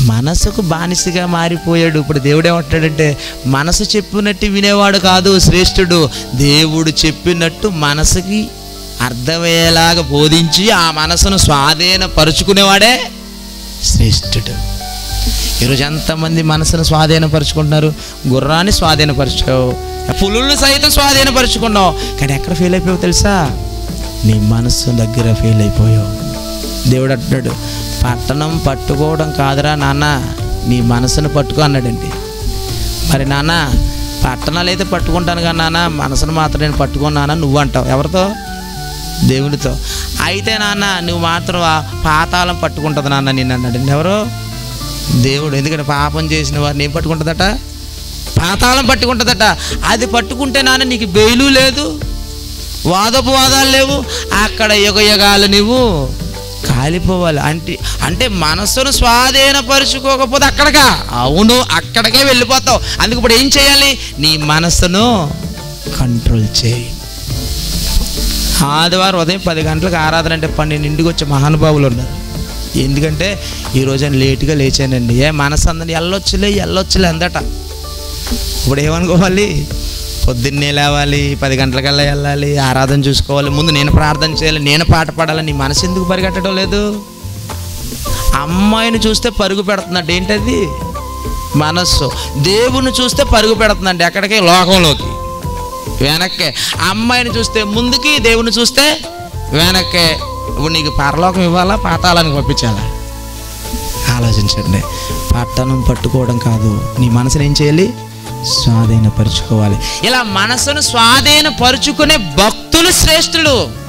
మనసుకు బానిసగా మారిపోయాడు ఇప్పుడు దేవుడు ఏమంటాడంటే మనసు చెప్పినట్టు వినేవాడు కాదు శ్రేష్ఠుడు దేవుడు చెప్పినట్టు మనసుకి అర్థమయ్యేలాగా బోధించి ఆ మనసును స్వాధీనపరుచుకునేవాడే శ్రేష్ఠుడు ఈరోజు ఎంతమంది మనసును స్వాధీనపరుచుకుంటున్నారు గుర్రాన్ని స్వాధీనపరచావు పులులను సైతం స్వాధీనపరుచుకున్నావు కానీ ఎక్కడ ఫెయిల్ అయిపోయావు తెలుసా నీ మనస్సు దగ్గర ఫెయిల్ అయిపోయావు దేవుడు అంటున్నాడు పట్టణం పట్టుకోవడం కాదురా నాన్న నీ మనసును పట్టుకో అన్నాడండి మరి నాన్న పట్టణాలు అయితే పట్టుకుంటాను కానీ నాన్న మనసును మాత్రం నేను పట్టుకున్నానా నువ్వు అంటావు ఎవరితో దేవునితో అయితే నాన్న నువ్వు మాత్రం ఆ పాతాళం పట్టుకుంటుంది నాన్న నేను అన్నాడు ఎవరు దేవుడు ఎందుకంటే పాపం చేసిన వారిని ఏం పట్టుకుంటుందట పాతాళం పట్టుకుంటుందట అది పట్టుకుంటే నాన్న నీకు బెయిలు లేదు వాదపు వాదాలు లేవు అక్కడ యుగ యుగాలు నువ్వు కాలిపోవాలి అంటే అంటే మనస్సును స్వాధీనపరుచుకోకపోతే అక్కడగా అవును అక్కడికే వెళ్ళిపోతావు అందుకు ఇప్పుడు ఏం చేయాలి నీ మనస్సును కంట్రోల్ చేయి ఆదివారం ఉదయం పది గంటలకు ఆరాధన అంటే పన్నెండింటికి వచ్చే మహానుభావులు ఉన్నారు ఎందుకంటే ఈరోజు నేను లేటుగా లేచానండి ఏ మనసు అందని ఎల్లొచ్చులే ఎల్లొచ్చులే అందట ఇప్పుడు ఏమనుకోవాలి పొద్దున్నే లేవాలి పది గంటలకల్లా వెళ్ళాలి ఆరాధన చూసుకోవాలి ముందు నేను ప్రార్థన చేయాలి నేను పాట పాడాలి నీ మనసు ఎందుకు పరిగెట్టడం లేదు అమ్మాయిని చూస్తే పరుగు పెడుతుందంట ఏంటది మనస్సు దేవుని చూస్తే పరుగు పెడుతుందండి ఎక్కడికి లోకంలోకి వెనక్కే అమ్మాయిని చూస్తే ముందుకి దేవుని చూస్తే వెనక్కే ఇప్పుడు నీకు పరలోకం ఇవ్వాలా పాతాళానికి పంపించాలా ఆలోచించండి పట్టణం పట్టుకోవడం కాదు నీ మనసుని ఏం చేయాలి స్వాధీనపరుచుకోవాలి ఇలా మనసును స్వాధీనపరుచుకునే భక్తులు శ్రేష్ఠులు